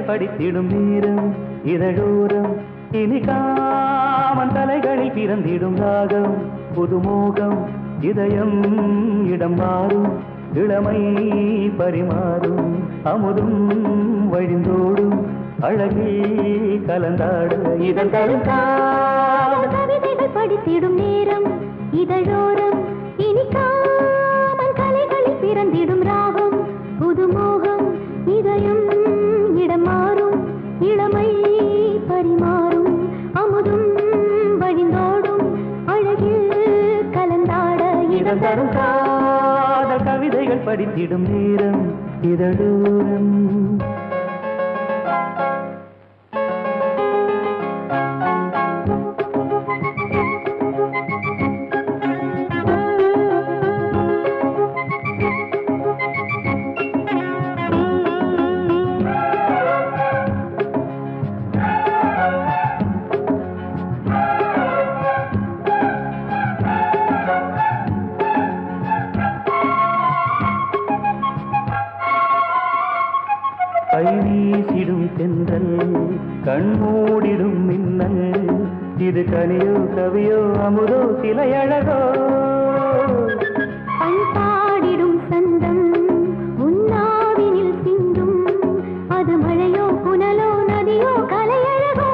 கவிதைகள் படித்திடும் நேரம் இதழோரம் இனி காமன் தலைகளில் பிறந்திடும் ராகம் புதுமோகம் இதயம் இடம் மாறும் இளமை பரிமாறும் அமுதும் வழிந்தோடும் அழகில் கலந்தாட இதன் தரும் காதல் கவிதைகள் படித்திடும் நேரம் இதழோரம் இனிக்காமல் கலைகளில் பிறந்திடும் ராகம் புதுமோகம் இதயம் இடம் மாறும் இளமை பரிமாறும் அமுதும் வழிந்தோடும் அழகில் கலந்தாட இதன் தரும் காதல் கவிதைகள் படித்திடும் நேரம் இதழோரம் கை வீசிடும் தென்றல் கண்மூடிடும் மின்னல் இது கனியோ கவியோ அமுதோ சிலையழகோ பண்பாடிடும் சந்தம் உன்னாவினில் சிந்தும் அது மழையோ புனலோ நதியோ கலையழகோ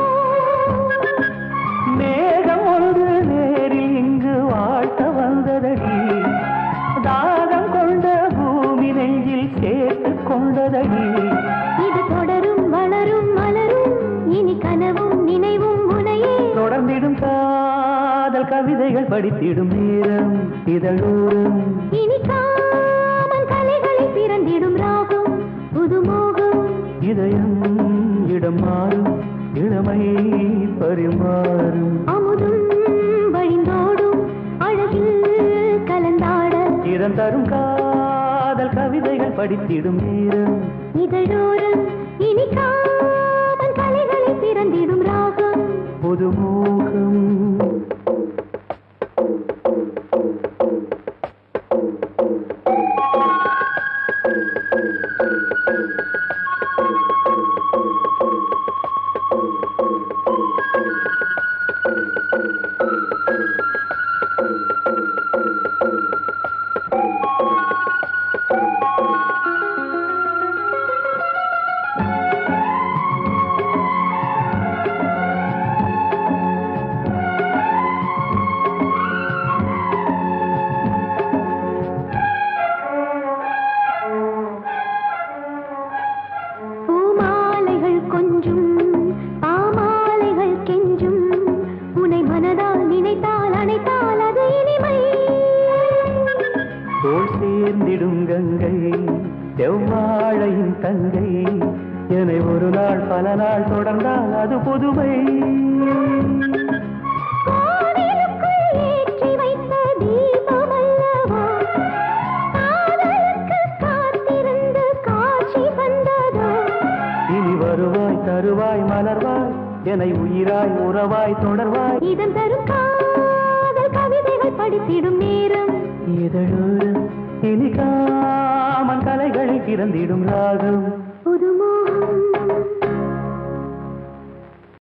மேகம் ஒன்று நேரில் இங்கு வாழ்த்த வந்ததடி தாகம் கொண்ட பூமி நெஞ்சில் சேர்த்து கொண்டதடி இது தொடரும் வளரும் மலரும் இனி கனவும் நினைவும் உனையே தொடர்ந்திடும் காதல் கவிதைகள் படித்திடும் நேரம் இதழோரம் இனி காமன் கலைகளில் பிறந்திடும் ராகம் புதுமோகம் இதயம் இடம் மாறும் இளமை பரிமாறும் அமுதும் வழிந்தோடும் அழகில் கலந்தாட இதன் தரும் காதல் கவிதைகள் படித்திடும் நேரம் இதழோரம் இனி காமன் கலைகளில் பிறந்திடும் ராகம் புதுமோகம் பூமாலைகள் கொஞ்சும் பாமாலைகள் கெஞ்சும் உனை மனதால் நினைத்தால் அணைத்தால் அது இனிமை தோல் சேர்ந்திடும் கங்கை செவ்வாழையின் தங்கை என்னை ஒரு நாள் பல நாள் தொடர்ந்தால் அது புதுமை கோவிலுக்குள் ஏற்றி வைத்த தீபம் அல்லவா காதலுக்கு காத்திருந்து காட்சி வந்ததோ இனி வருவாய் தருவாய் மலர்வாய் என்னை உயிராய் உறவாய் தொடர்வாய் இதன் தரும் காதல் கவிதைகள் படித்திடும் நேரம் இதழோரம் இனி காமன் கலைகளில் பிறந்திடும் ராகம்